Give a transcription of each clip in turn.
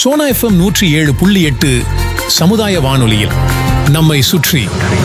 Sona FM நூற்றி ஏழு புள்ளி எட்டு சமுதாய வானொலியில் நம்மை சுற்றி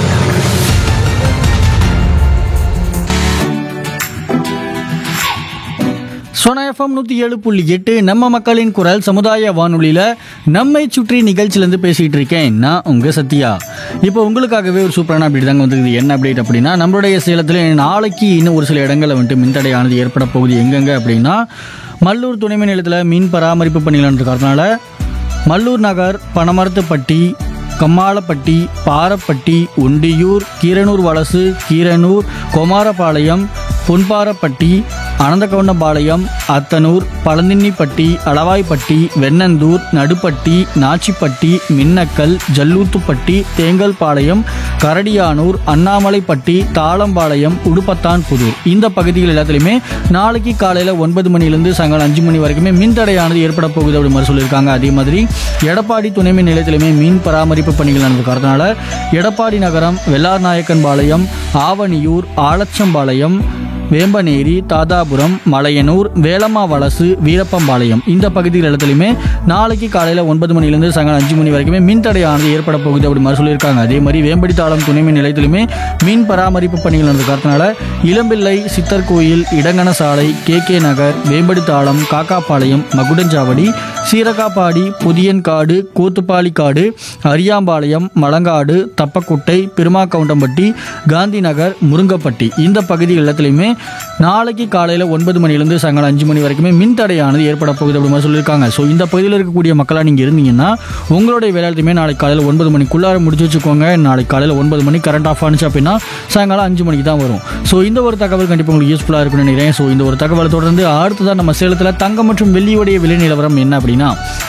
சோனா எஃப்எம் நூற்றி ஏழு புள்ளி எட்டு நம்ம மக்களின் குரல் சமுதாய வானொலியில் நம்மை சுற்றி நிகழ்ச்சியிலேருந்து பேசிகிட்டு இருக்கேன் நான் உங்கள் சத்யா இப்போ உங்களுக்காகவே ஒரு சூப்பரான அப்டேட் தாங்க வந்திருக்குது என்ன அப்டேட் அப்படின்னா நம்மளுடைய சேலத்தில் நாளைக்கு இன்னும் ஒரு சில இடங்களில் வந்துட்டு மின்தடையானது ஏற்பட போகுது எங்கெங்க அப்படின்னா மல்லூர் துணைமின் நிலையத்தில் மீன் பராமரிப்பு பணிகள் இருக்கிறதுனால மல்லூர் நகர் பனமரத்துப்பட்டி கம்மாளப்பட்டி பாரப்பட்டி ஒண்டியூர் கீரனூர் வலசு கீரனூர் கொமாரபாளையம் பொன்பாரப்பட்டி அனந்தகவுண்டபாளையம் அத்தனூர் பழந்தின்னிப்பட்டி அளவாய்ப்பட்டி வெண்ணந்தூர் நடுப்பட்டி நாச்சிப்பட்டி மின்னக்கல் ஜல்லூத்துப்பட்டி தேங்கல்பாளையம் கரடியானூர் அண்ணாமலைப்பட்டி தாளம்பாளையம் உடுப்பத்தான் புதூர் இந்த பகுதிகள் எல்லாத்துலேயுமே நாளைக்கு காலையில் ஒன்பது மணிலேருந்து சாயங்காலம் அஞ்சு மணி வரைக்குமே மின்தடையானது ஏற்பட போகுது அப்படி மாதிரி சொல்லியிருக்காங்க அதே மாதிரி எடப்பாடி துணை மின் நிலையத்திலுமே மீன் பராமரிப்பு பணிகள் நடந்திருக்கிறதுனால எடப்பாடி நகரம் வெள்ளார்நாயக்கன்பாளையம் ஆவணியூர் ஆலச்சம்பாளையம் வேம்பநேரி தாதாபுரம் மலையனூர் வேலம்மா வலசு வீரப்பம்பாளையம் இந்த பகுதிகள் இடத்துலையுமே நாளைக்கு காலையில் ஒன்பது மணிலேருந்து சாயங்காலம் அஞ்சு மணி வரைக்குமே மின்தடையானது ஏற்பட போகுது அப்படி மாதிரி சொல்லியிருக்காங்க அதே மாதிரி வேம்படி தாளம் துணை மின் நிலையத்திலுமே மீன் பராமரிப்பு பணிகள் நடந்திருக்கிறதுனால இளம்பிள்ளை சித்தர் கோயில் இடங்கன சாலை கே கே நகர் வேம்படி தாளம் காக்காப்பாளையம் மகுடஞ்சாவடி சீரகாப்பாடி புதியன்காடு கூத்துப்பாலிக்காடு அரியாம்பாளையம் மலங்காடு தப்பக்குட்டை பெருமாக்கவுண்டம்பட்டி காந்தி நகர் முருங்கப்பட்டி இந்த பகுதி எல்லாத்துலேயுமே நாளைக்கு காலையில் ஒன்பது மணிலேருந்து சாயங்காலம் அஞ்சு மணி வரைக்குமே மின்தடையானது ஏற்பட போகுது அப்படி மாதிரி சொல்லியிருக்காங்க ஸோ இந்த பகுதியில் இருக்கக்கூடிய மக்களாக நீங்கள் இருந்தீங்கன்னா உங்களுடைய வேலையுமே நாளைக்கு காலையில் ஒன்பது மணிக்குள்ளார முடிச்சு வச்சுக்கோங்க நாளைக்கு காலையில் ஒன்பது மணி கரண்ட் ஆஃப் ஆனிச்சு அப்படின்னா சாயங்காலம் அஞ்சு மணிக்கு தான் வரும் ஸோ இந்த ஒரு தகவல் கண்டிப்பாக உங்களுக்கு யூஸ்ஃபுல்லாக இருக்கும்னு நினைக்கிறேன் ஸோ இந்த ஒரு தகவலை தொடர்ந்து அடுத்ததான் நம்ம சேலத்தில் தங்கம் மற்றும் வெள்ளியுடைய விலை நிலவரம் என்ன அப்படின்னா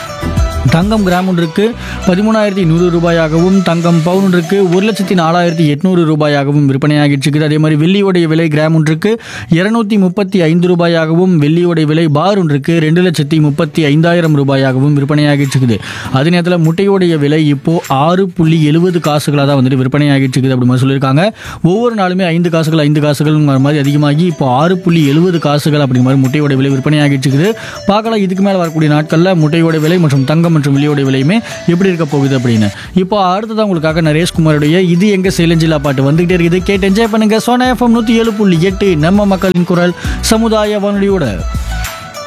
தங்கம் கிராம் ஒன்றுக்கு பதிமூணாயிரத்தி நூறு ரூபாயாகவும் தங்கம் பவுன் ஒன்றுக்கு ஒரு லட்சத்தி நாலாயிரத்தி எட்நூறு ரூபாயாகவும் விற்பனையாகிட்டு இருக்குது அதே மாதிரி வெள்ளியோடைய விலை கிராம் ஒன்றுக்கு இருநூத்தி முப்பத்தி ஐந்து ரூபாயாகவும் வெள்ளியோடைய விலை பார் ஒன்றுக்கு ரெண்டு லட்சத்தி முப்பத்தி ஐந்தாயிரம் ரூபாயாகவும் விற்பனையாகிட்டு இருக்குது அதே நேரத்தில் முட்டையோடைய விலை இப்போ ஆறு புள்ளி எழுபது காசுகளாக தான் வந்துட்டு விற்பனையாகிட்டு இருக்குது அப்படி மாதிரி சொல்லியிருக்காங்க ஒவ்வொரு நாளுமே ஐந்து காசுகள் ஐந்து காசுகள் மாதிரி அதிகமாகி இப்போ ஆறு புள்ளி எழுபது காசுகள் அப்படி மாதிரி முட்டையோட விலை விற்பனையாகிட்டு இருக்குது பார்க்கலாம் இதுக்கு மேலே வரக்கூடிய நாட்களில் முட்டையோட விலை மற்றும் தங்கம் மற்றும் வெள்ளியோட விலையுமே எப்படி இருக்க போகுது அப்படின்னு இப்போ அடுத்ததான் உங்களுக்காக நரேஷ்குமாருடைய இது எங்க சேலஞ்சிலா பாட்டு வந்துகிட்டே இருக்குது கேட்டு என்ஜாய் பண்ணுங்க சோனா எஃப்எம் நூற்றி ஏழு புள்ளி எட்டு நம்ம மக்களின் குரல் சமுதாய வானொலியோட